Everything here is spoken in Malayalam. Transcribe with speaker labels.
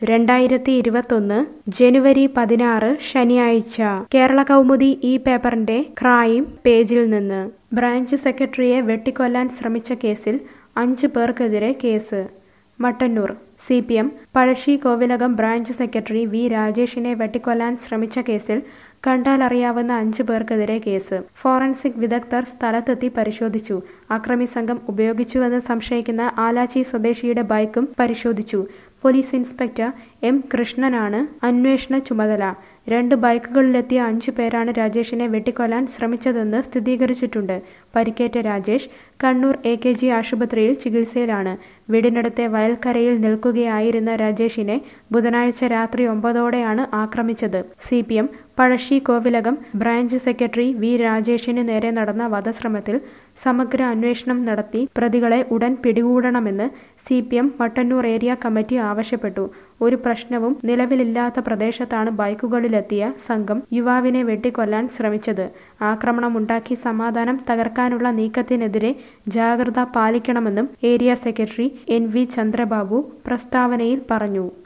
Speaker 1: രണ്ടായിരത്തി ഇരുപത്തൊന്ന് ജനുവരി പതിനാറ് ശനിയാഴ്ച കേരള കൗമുദി ഈ പേപ്പറിന്റെ ക്രൈം പേജിൽ നിന്ന് ബ്രാഞ്ച് സെക്രട്ടറിയെ വെട്ടിക്കൊല്ലാൻ ശ്രമിച്ച കേസിൽ അഞ്ച് പേർക്കെതിരെ case Mattannur C P M Pazhassi Kovilakam branch secretary V രാജേഷിനെ വെട്ടിക്കൊല്ലാൻ ശ്രമിച്ച കേസിൽ കണ്ടാലറിയാവുന്ന അഞ്ചു പേർക്കെതിരെ കേസ് ഫോറൻസിക് വിദഗ്ധർ സ്ഥലത്തെത്തി പരിശോധിച്ചു അക്രമി സംഘം ഉപയോഗിച്ചുവെന്ന് സംശയിക്കുന്ന ആലാച്ചി സ്വദേശിയുടെ ബൈക്കും പരിശോധിച്ചു പോലീസ് ഇൻസ്പെക്ടർ എം കൃഷ്ണനാണ് അന്വേഷണ ചുമതല രണ്ട് ബൈക്കുകളിലെത്തിയ അഞ്ചു പേരാണ് രാജേഷിനെ വെട്ടിക്കൊല്ലാൻ ശ്രമിച്ചതെന്ന് സ്ഥിരീകരിച്ചിട്ടുണ്ട് പരിക്കേറ്റ Rajesh Kannur A K G ആശുപത്രിയിൽ ചികിത്സയിലാണ് വീടിനടുത്തെ വയൽക്കരയിൽ നിൽക്കുകയായിരുന്ന രാജേഷിനെ ബുധനാഴ്ച രാത്രി ഒമ്പതോടെയാണ് ആക്രമിച്ചത് C P M Pazhassi Kovilakam branch secretary V രാജേഷിന് നേരെ നടന്ന വധശ്രമത്തിൽ സമഗ്ര അന്വേഷണം നടത്തി പ്രതികളെ ഉടൻ പിടികൂടണമെന്ന് C P M Mattannur area committee ആവശ്യപ്പെട്ടു ഒരു പ്രശ്നവും നിലവിലില്ലാത്ത പ്രദേശത്താണ് ബൈക്കുകളിലെത്തിയ സംഘം യുവാവിനെ വെട്ടിക്കൊല്ലാൻ ശ്രമിച്ചത് ആക്രമണമുണ്ടാക്കി സമാധാനം തകർക്കാനുള്ള നീക്കത്തിനെതിരെ ജാഗ്രത പാലിക്കണമെന്നും area secretary N V Chandrababu പ്രസ്താവനയിൽ പറഞ്ഞു